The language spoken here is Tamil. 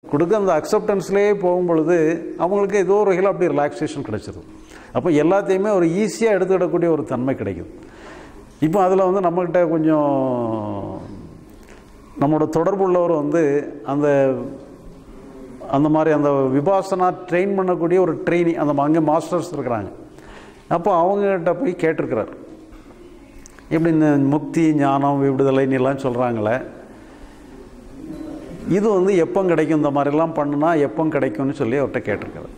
கொடுக்க அந்த அக்செப்டன்ஸ்லேயே போகும் பொழுது அவங்களுக்கு ஏதோ ஒரு வகையில் அப்படி ரிலாக்ஸேஷன் கிடைச்சிருது அப்போ எல்லாத்தையுமே ஒரு ஈஸியாக எடுத்துக்கிடக்கூடிய ஒரு தன்மை கிடைக்குது இப்போ அதில் வந்து நம்மக்கிட்ட கொஞ்சம் நம்மளோட தொடர்பு உள்ளவர் வந்து அந்த அந்த மாதிரி அந்த விபாசனா ட்ரெயின் பண்ணக்கூடிய ஒரு ட்ரெயினி அந்த அங்கே மாஸ்டர்ஸ் இருக்கிறாங்க அப்போ அவங்ககிட்ட போய் கேட்டிருக்கிறார் இப்படி இந்த முக்தி ஞானம் விடுதலைன்னு எல்லாம் சொல்கிறாங்களே இது வந்து எப்போ கிடைக்கும் இந்த மாதிரிலாம் பண்ணுனா எப்போ கிடைக்கும்னு சொல்லி அவர்கிட்ட கேட்டிருக்காரு